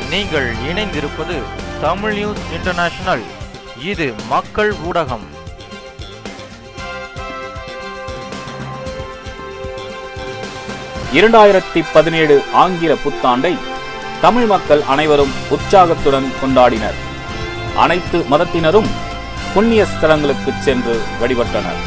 நீங்கள் இணைந்திருப்பது Tamil news international இது மக்கள் ஊடகம் இரண்டாயிரத்தி பதினேழு ஆங்கில புத்தாண்டை தமிழ் மக்கள் அனைவரும் உற்சாகத்துடன் கொண்டாடினர் அனைத்து மதத்தினரும் புண்ணிய ஸ்தலங்களுக்கு சென்று வழிபட்டனர்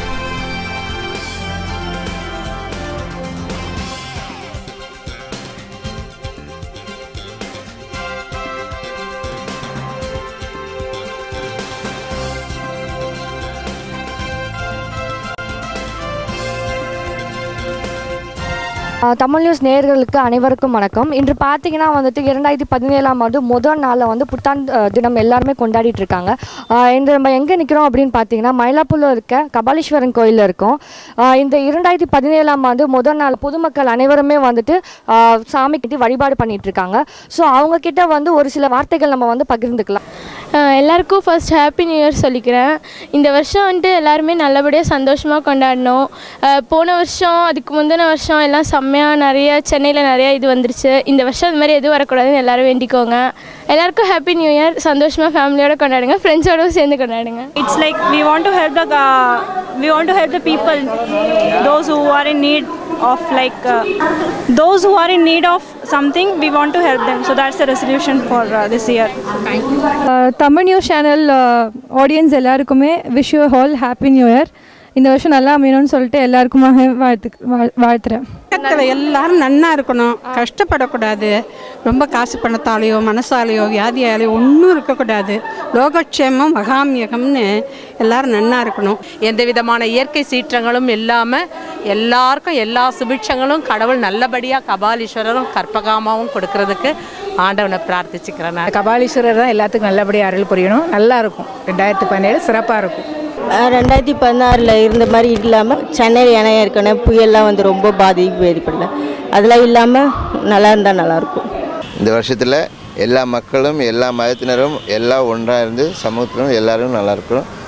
ஆஹ் தமிழ் நியூஸ் நேயர்களுக்கு அனைவருக்கும் வணக்கம் இன்று பார்த்தீங்கன்னா வந்துட்டு இரண்டாயிரத்தி பதினேழாம் ஆண்டு முதல் நாளில் வந்து புத்தாண்டு ஆஹ் தினம் எல்லாருமே கொண்டாடிட்டு இருக்காங்க ஆஹ் இந்த நம்ம எங்கே நிற்கிறோம் அப்படின்னு பார்த்தீங்கன்னா மயிலாப்பூரில் இருக்க கபாலீஸ்வரன் கோயிலில் இருக்கோம் ஆஹ் இந்த இரண்டாயிரத்தி பதினேழாம் ஆண்டு முதல் நாள் பொதுமக்கள் அனைவருமே வந்துட்டு ஆஹ் சாமி கிட்ட வழிபாடு பண்ணிட்டு இருக்காங்க ஸோ அவங்க கிட்ட வந்து ஒரு சில வார்த்தைகள் நம்ம வந்து பகிர்ந்துக்கலாம் அஹ் எல்லாருக்கும் ஃபர்ஸ்ட் ஹாப்பி நியூ இயர் சொல்லிக்கிறேன் இந்த வருஷம் வந்துட்டு எல்லாருமே நல்லபடியாக சந்தோஷமாக கொண்டாடினோம் அஹ் போன வருஷம் அதுக்கு முந்தின வருஷம் எல்லாம் செம்மையாக நிறைய சென்னையில் நிறைய இது வந்துருச்சு இந்த வருஷம் அது மாதிரி எதுவும் வரக்கூடாதுன்னு எல்லாரும் வேண்டிக்கோங்க எல்லாருக்கும் ஹாப்பி நியூ இயர் சந்தோஷமாக ஃபேமிலியோட கொண்டாடுங்க ஃப்ரெண்ட்ஸோடவும் சேர்ந்து கொண்டாடுங்க It's like we want to help the uh, we want to help the people, those who are in need of like uh, those who are in need of something. We want to help them. So that's the resolution for uh, this year. Tamil news channel audience எல்லாருக்குமே wish you all happy new year இந்த வருஷம் நல்லா அமையணும்னு சொல்லிட்டு எல்லாருக்குமாக வாழ்த்து வாழ்- வாழ்த்துறேன் உலகத்தில் எல்லாரும் நன்னா இருக்கணும் கஷ்டப்படக்கூடாது ரொம்ப காசு பணத்தாலேயோ மனசாலேயோ வியாதியாலேயோ ஒன்றும் இருக்கக்கூடாது லோகக்ஷேமம் மகாமியகம்னு எல்லாரும் நன்னா இருக்கணும் எந்த விதமான இயற்கை சீற்றங்களும் இல்லாமல் எல்லாருக்கும் எல்லா சுபிட்சங்களும் கடவுள் நல்லபடியாக கபாலீஸ்வரரும் கற்பகாமாவும் கொடுக்கறதுக்கு ஆண்டவனை பிரார்த்திச்சுக்கிறேன் நான் கபாலீஸ்வரர் தான் எல்லாத்துக்கும் நல்லபடியாக அருள் புரியணும் நல்லா இருக்கும் ரெண்டாயிரத்தி பதினேழு சிறப்பாக இருக்கும் ரெண்டாயிரத்தி பதினாறில் இருந்த மாதிரி இல்லாமல் சென்னையில் இணையம் இருக்கணும் புயல்லாம் வந்து ரொம்ப பாதிப்பு ஏற்படல அதெல்லாம் இல்லாமல் நல்லா இருந்தால் நல்லாயிருக்கும் இந்த வருஷத்தில் எல்லா மக்களும் எல்லா மதத்தினரும் எல்லாம் ஒன்றாக இருந்து சமூகத்திலும் எல்லாரும் நல்லா இருக்கணும்